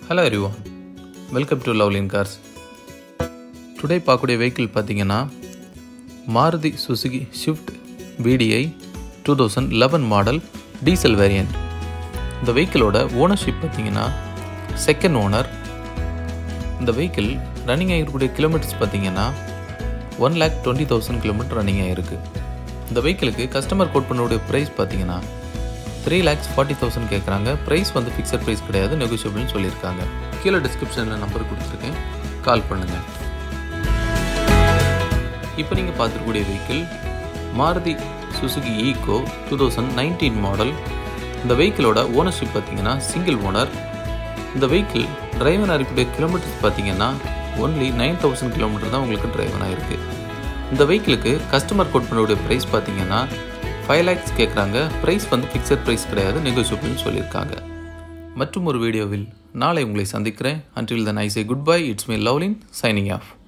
hello everyone welcome to Lovelin cars today பார்க்கக்கூடிய vehicle பார்த்தீங்கன்னா Maruti Suzuki Swift VDI two thousand eleven model diesel variant இந்த வெஹிக்கிளோட ownership பார்த்தீங்கன்னா second owner இந்த vehicle running ஆகிருக்கக்கூடிய kilometres பார்த்தீங்கன்னா one lakh twenty thousand kilometre running ஆகிருக்கு இந்த வெஹிக்கிளுக்கு கஸ்டமர் கோட் பண்ணக்கூடிய ப்ரைஸ் பார்த்தீங்கன்னா த்ரீ லேக்ஸ் ஃபார்ட்டி தௌசண்ட் கேட்குறாங்க ப்ரைஸ் வந்து ஃபிக்ஸட் ப்ரைஸ் கிடையாது நெகோஷியபிள்னு சொல்லியிருக்காங்க கீழே டிஸ்கிரிப்ஷனில் நம்பர் கொடுத்துருக்கேன் கால் பண்ணுங்கள் இப்போ நீங்கள் பார்த்துருக்கூடிய vehicle Maruti Suzuki Eeco two thousand nineteen model இந்த வெஹிக்கிளோட ஓனர்ஷிப் பார்த்தீங்கன்னா சிங்கிள் ஓனர் இந்த வெஹிக்கிள் டிரைவன் இருக்கக்கூடிய கிலோமீட்டர்ஸ் பார்த்தீங்கன்னா ஒன்லி நைன் தௌசண்ட் கிலோமீட்டர் தான் உங்களுக்கு டிரைவன் ஆகிருக்கு இந்த வெஹிக்கிளுக்கு கஸ்டமர் கோட் பண்ணக்கூடிய ப்ரைஸ் பார்த்தீங்கன்னா ஃபைவ் லேக்ஸ் கேட்குறாங்க ப்ரைஸ் வந்து ஃபிக்ஸட் ப்ரைஸ் கிடையாது நெகோஷியபிள்னு சொல்லியிருக்காங்க மற்றும் ஒரு வீடியோவில் நாளை உங்களை சந்திக்கிறேன் until then I say good bye it's me Lovelin signing of